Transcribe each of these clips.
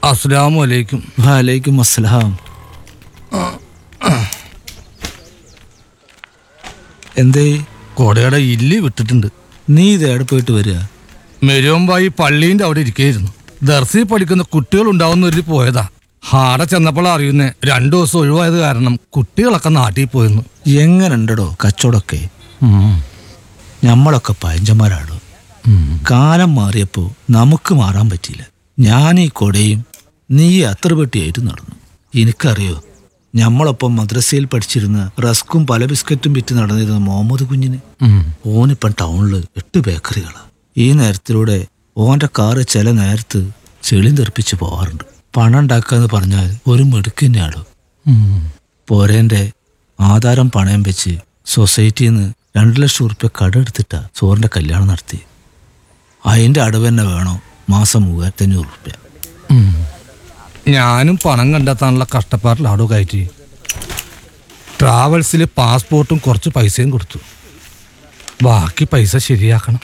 അസ്സലാമു അലൈക്കും വാലൈക്കും അസ്സലാം എന്തേ കോടയുടെ ഇല്ലി വിട്ടിട്ടുണ്ട് നീ ഇത് എവിടെ പോയിട്ട് വരിക മെരുവമ്പായി പള്ളീന്റെ അവിടെ ഇരിക്കുകയായിരുന്നു ദർസി പഠിക്കുന്ന കുട്ടികൾ ഉണ്ടാവുന്ന ഒരു പോയതാ ഹാടെ ചെന്നപ്പോൾ അറിയുന്നേ രണ്ടു ദിവസം ഒഴിവായത് കാരണം കുട്ടികളൊക്കെ നാട്ടിൽ പോയിരുന്നു എങ്ങനുണ്ടടോ കച്ചവടമൊക്കെ ഞമ്മളൊക്കെ പയഞ്ചന്മാരാടോ കാലം മാറിയപ്പോ നമുക്ക് മാറാൻ പറ്റിയില്ല ഞാൻ ഈ കൊടയും നീ അത്ര പെട്ടിയായിട്ട് നടന്നു എനിക്കറിയോ ഞമ്മളൊപ്പം മദ്രസയിൽ പഠിച്ചിരുന്ന റസ്കും പല ബിസ്ക്കറ്റും വിറ്റ് നടന്നിരുന്ന മുഹമ്മദ് കുഞ്ഞിന് ഓനിപ്പം ടൗണില് എട്ട് ബേക്കറികളാ ഈ നേരത്തിലൂടെ ഓന്റെ കാറ് ചില നേരത്ത് ചെളി തെറിപ്പിച്ച് പോവാറുണ്ട് പണം ഉണ്ടാക്കാന്ന് പറഞ്ഞാൽ ഒരു മിടുക്കന്നെയാടോ പോരേന്റെ ആധാരം പണയം വെച്ച് സൊസൈറ്റിയിൽ നിന്ന് രണ്ടു ലക്ഷം ഉറുപ്പ്യ കട എടുത്തിട്ടാ ചോറിന്റെ കല്യാണം നടത്തി അതിന്റെ അടവ് തന്നെ വേണോ മാസം മൂവായിരത്തഞ്ഞൂറ് ഉറുപ്പ്യ ഞാനും പണം കണ്ടെത്താനുള്ള കഷ്ടപ്പാടിലാടോ കയറ്റി ട്രാവൽസിൽ പാസ്പോർട്ടും കുറച്ച് പൈസയും കൊടുത്തു ബാക്കി പൈസ ശരിയാക്കണം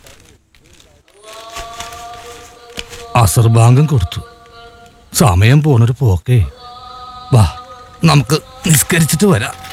അസർ ബാങ്കും കൊടുത്തു സമയം പോണൊരു പോക്കേ വാ നമുക്ക് നിസ്കരിച്ചിട്ട് വരാം